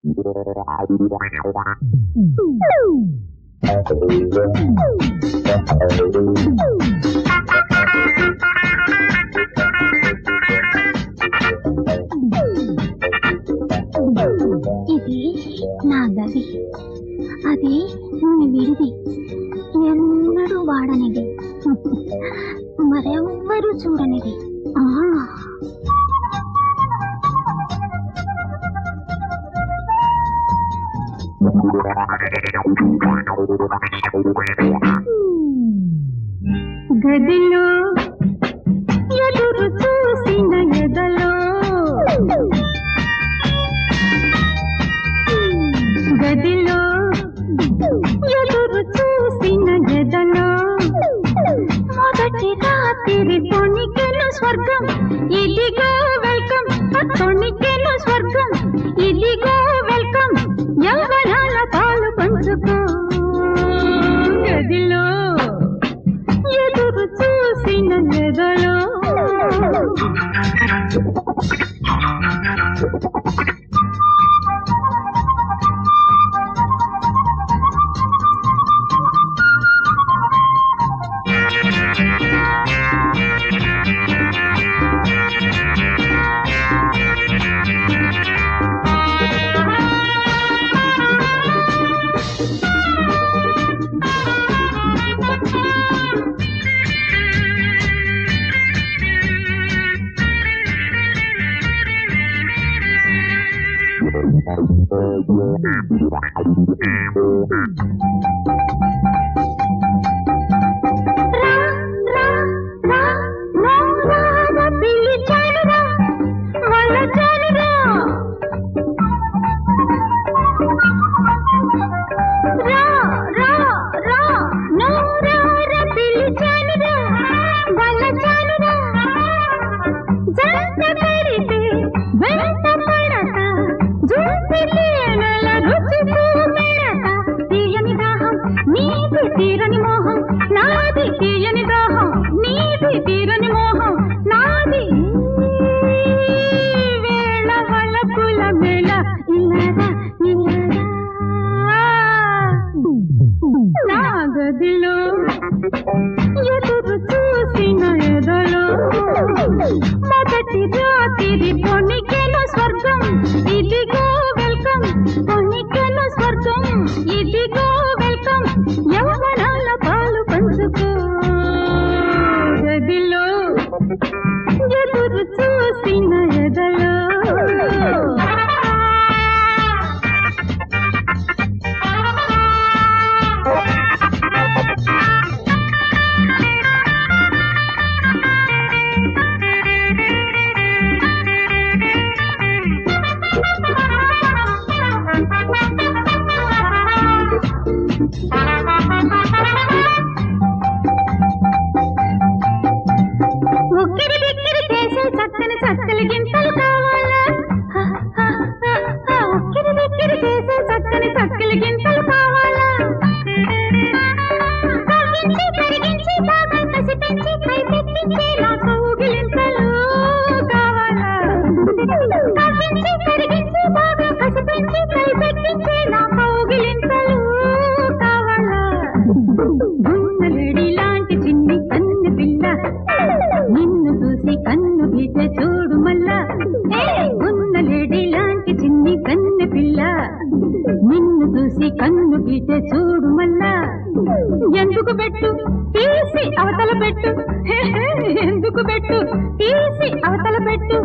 ఇది నా గది అది నీ విడిది ఎన్నడూ వాడనిది మరెవ్వరూ చూడనిది ఆ గదిలో ఎదురు చూసిన ఎదలో గదిలో ఎదురు చూసిన ఎదలో మొదటి రాత్రి తొణికెను స్వర్గం ఇదిగో వెల్కమ్ తొణికెను స్వర్గం ఇదిగో వెల్కమ్ యవ్వనాల పాలు పంచుకో గదిలో ఎదురు చూసిన ఎదలో రా రా రా నోరార పిలిచానురా వలచానురా రా రా రా నోరార పిలిచానురా వలచానురా జంట కడితే వెంట పడక జూపిలేనల రుచి చూపెడక తీయని దాహం నీది తీరని మోహం నాది తీయని దాహం నీది తీరని మోహం నాది ఈ వేళ వలపుల మేళ ఇలారా ఇలారా నా గదిలో ఎదురు చూసిన ఎదలో మొదటి రాత్రి పొనికెను స్వర్గం ఇదిగో వెల్కమ్ పొనికెను స్వర్గం ఇదిగో వెల్కమ్ యవ్వనాల పాలు పంచుకో గదిలో ఎదురు చూసిన ఎదలో ఉక్కిరి బిక్కిరి చేసే చక్కని చక్కలి గింతలు కావాలా హ, హ, హ, హ, ఉక్కిరి బిక్కిరి చేసే చక్కని చక్కలి గింతలు కావాలా కవ్వించి కరిగించి బాగా కసి పెంచి పై పెట్టించే నా కౌగిలింతలు కావాలా కవ్వించి కరిగించి బాగా కసి పెంచి పై పెట్టించే నా కౌగిలింతలు కావాలా గున్నలేడి లాంటి చిన్ని కన్ను పిల్ల నిన్ను చూసి కన్ను గీసే చూడు మళ్ళా గున్నలేడి లాంటి చిన్ని కన్ను పిల్ల నిన్ను చూసి కన్ను గీసే చూడు మళ్ళా ఎందుకు పెట్టు తీసి అవతల పెట్టు హే, హే, ఎందుకు పెట్టు తీసి అవతల పెట్టు